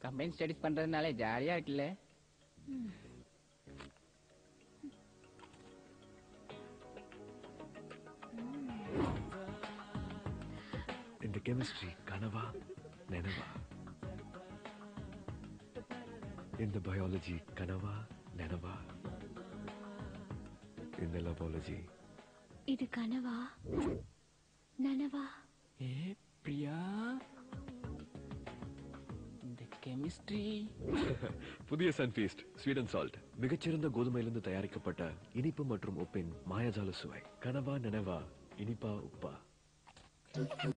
combine studies பண்றதுனால ஜாலியா இருக்குல்ல இந்த கெமிஸ்ட்ரி கனவா நினைவா இந்த பயாலஜி கனவா நினைவா இந்த லபாலஜி இது கனவா நனவா ஏ பிரியா இந்த கெமிஸ்ட்ரி புதிய சன்ஃபீஸ்ட் ஸ்வீடன் சால்ட் மிகச்சிறந்த கோதுமையிலிருந்து தயாரிக்கப்பட்ட இனிப்பு மற்றும் உப்பின் மாயாஜால சுவை கனவா நினைவா இனிப்பா உப்பா